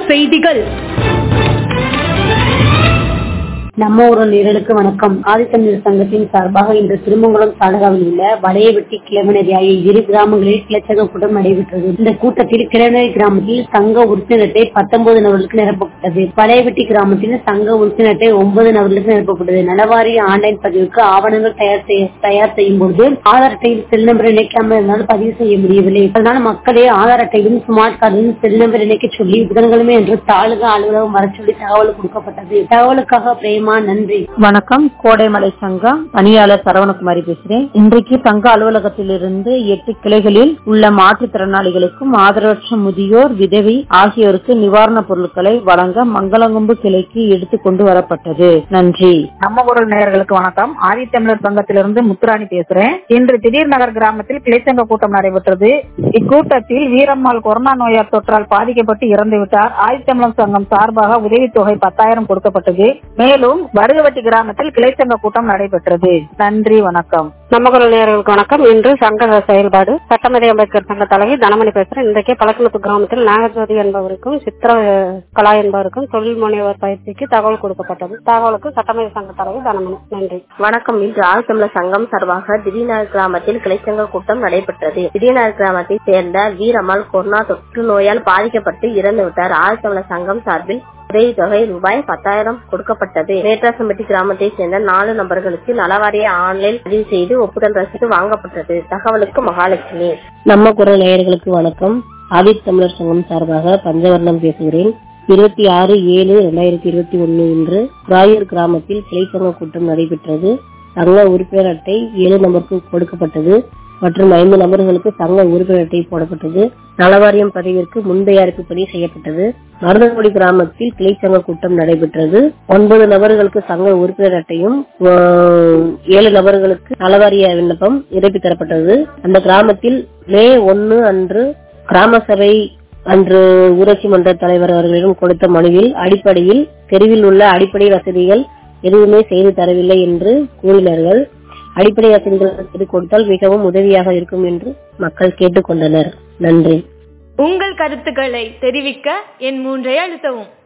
செய்திகள் நம்ம ஊர் நேரலுக்கு வணக்கம் ஆதித்தமிழர் சங்கத்தின் சார்பாக இன்று திருமங்கலம் தாலுகாவில் உள்ள வளையவெட்டி கிளவனரி ஆகிய இரு கிராமங்களில் கிளச்சக கூட்டம் நடைபெற்றது இந்த கூட்டத்தில் கிளவனரி கிராமத்தில் சங்க உறுப்பினர்களை பத்தொன்பது நபர்களுக்கு நிரப்பப்பட்டது வளையவெட்டி கிராமத்தில் சங்க உறுப்பினர்களை ஒன்பது நபர்களுக்கு நிரப்பப்பட்டது நலவாரிய ஆன்லைன் பதிவுக்கு ஆவணங்கள் தயார் செய்ய தயார் செய்யும் பொழுது ஆதார் அட்டையில் செல் நம்பர் இணைக்காமல் இருந்தால் பதிவு செய்ய முடியவில்லை அதனால் மக்களே ஆதார் அட்டையிலும் ஸ்மார்ட் கார்டிலும் செல் நம்பர் இணைக்க சொல்லி புதன்கிழமை என்று தாலுகா அலுவலகம் வர சொல்லி தகவல் கொடுக்கப்பட்டது தகவலுக்காக பிரேமா நன்றி வணக்கம் கோடைமலை சங்கம் பணியாளர் சரவணகுமாரி பேசுறேன் இன்றைக்கு சங்க அலுவலகத்திலிருந்து எட்டு கிளைகளில் உள்ள மாற்றுத்திறனாளிகளுக்கும் ஆதரவற்ற முதியோர் விதவி ஆகியோருக்கு நிவாரணப் பொருட்களை வழங்க மங்களங்கொம்பு கிளைக்கு எடுத்துக் கொண்டு வரப்பட்டது நன்றி நம்ம குரல் நேயர்களுக்கு வணக்கம் ஆதித்தமிழர் சங்கத்திலிருந்து முத்துராணி பேசுறேன் இன்று திடீர் நகர் கிராமத்தில் கிளைச்சங்க கூட்டம் நடைபெற்றது இக்கூட்டத்தில் வீரம்மாள் கொரோனா நோயால் தொற்றால் பாதிக்கப்பட்டு இறந்து விட்டார் ஆதித்தமிழர் சங்கம் சார்பாக உதவித்தொகை பத்தாயிரம் கொடுக்கப்பட்டது மேலும் வடுகவட்டி கிராமத்தில் கிளைச்சங்க கூட்டம் நடைபெற்றது நன்றி வணக்கம் நம்ம குரல் நேயர்களுக்கு வணக்கம் இன்று சங்க செயல்பாடு சட்டமேதை அம்பேத்கர் சங்க தலைவி தனமணி பேசுறேன் இன்றைக்கு பழக்கணத்து கிராமத்தில் நாகஜோதி என்பவருக்கும் சித்திர கலா என்பவருக்கும் தொழில் முனைவோர் பயிற்சிக்கு தகவல் கொடுக்கப்பட்டது தகவலுக்கு சட்டமேதை சங்க தலைவி தனமணி நன்றி வணக்கம் இன்று ஆழ்தமிழர் சங்கம் சார்பாக திடீர்நகர் கிராமத்தில் கிளைச்சங்க கூட்டம் நடைபெற்றது திடீர்நகர் கிராமத்தை சேர்ந்த வீரம்மாள் கொரோனா தொற்று நோயால் பாதிக்கப்பட்டு இறந்து விட்டார் ஆழ்தமிழர் சங்கம் சார்பில் உதவித்தொகை ரூபாய் பத்தாயிரம் கொடுக்கப்பட்டது மேட்ராசம்பட்டி கிராமத்தை சேர்ந்த நாலு நபர்களுக்கு நலவாரிய ஆன்லைன் பதிவு செய்து ஒப்புதல் ரசீது வாங்கப்பட்டது தகவலுக்கு மகாலட்சுமி நம்ம குரல் நேயர்களுக்கு வணக்கம் ஆதித்தமிழர் சங்கம் சார்பாக பஞ்சவர்ணம் பேசுகிறேன் இருபத்தி ஆறு ஏழு இரண்டாயிரத்தி இருபத்தி ஒன்னு இன்று ராயூர் கிராமத்தில் கிளைச்சங்க கூட்டம் நடைபெற்றது சங்க உறுப்பினர் அட்டை ஏழு நபருக்கு கொடுக்கப்பட்டது மற்றும் ஐந்து நபர்களுக்கு சங்க உறுப்பினர் அட்டை போடப்பட்டது நலவாரியம் பதிவிற்கு முன்தயாரிப்பு பணி செய்யப்பட்டது மருதங்குடி கிராமத்தில் கிளைச்சங்க கூட்டம் நடைபெற்றது ஒன்பது நபர்களுக்கு சங்க உறுப்பினர் அட்டையும் ஏழு நபர்களுக்கு நலவாரிய விண்ணப்பம் நிரப்பி தரப்பட்டது அந்த கிராமத்தில் மே ஒன்னு அன்று கிராம சபை அன்று ஊராட்சி மன்ற தலைவர் அவர்களிடம் கொடுத்த மனுவில் அடிப்படையில் தெருவில் உள்ள அடிப்படை வசதிகள் எதுவுமே செய்து தரவில்லை என்று கூறினார்கள் அடிப்படை வசதிகள் செய்து கொடுத்தால் மிகவும் உதவியாக இருக்கும் என்று மக்கள் கேட்டுக்கொண்டனர் நன்றி உங்கள் கருத்துக்களை தெரிவிக்க என் மூன்றை அழுத்தவும்